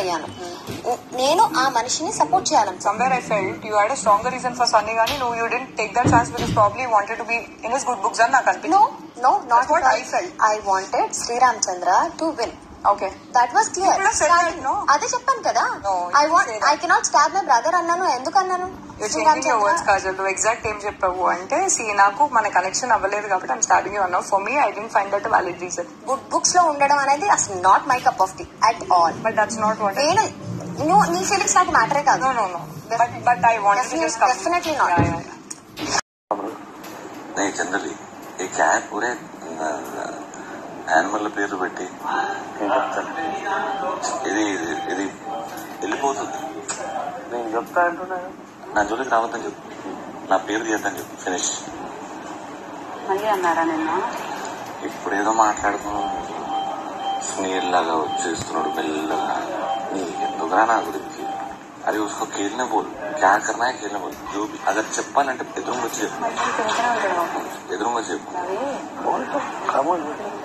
అయ్యాను నేను ఆ మనిషిని సపోర్ట్ చేయాలను somewhere I felt you had a stronger reason for Sunny Gani. No, you didn't take that chance because probably you wanted to be in his good books and నాకు అనిపించింది. No no not That's what I felt. I wanted Sriram Chandra to win Okay. That was clear You could have said that, no? అదే చెప్పాను కదా No, you I didn't want say that. I cannot stop my brother అన్నాను ఎందుకు అన్నాను You're Sriram changing your words, Chandra Kajal. నువ్వు exact ఏం చెప్పావు అంటే సి నాకు మన కనెక్షన్ అవ్వలేదు కాబట్టి ఐమ్ స్టార్టింగ్ యూ అన్నావు for me I didn't find that valid reason good books లో ఉండడం అనేది అసలు not my cup of tea at all but that's not what నేను నువ్వు నీ ఫీలింగ్స్ నాకు మ్యాటరే కాదు no no no but but I want to Definitely- just come definitely not. नहीं जनरली ये क्या है पूरे యానిమల్ పేర్లు పెట్టి ఇది ఇది ఇది వెళ్ళిపోతుంది నేను చెప్తా అంటున్నా నా జోలికి రావద్దని చెప్పు నా పేరు తీయద్దని చెప్పు ఫినిష్ మళ్ళీ అన్నారా నిన్న ఇప్పుడు ఏదో మాట్లాడుకున్నాం స్నేల్ లాగా వచ్చేస్తున్నాడు మెల్లగా నీకెందుకురా నా గురించి అరే उसको खेलने बोल क्या करना है खेलने बोल जो भी अगर చెప్పాలంటే ఎదురుగా వచ్చి చెప్పు మరి తిరుగుతూనే ఉంటాడు బాబు ఎదురుగా చెప్పు అవి కమోన్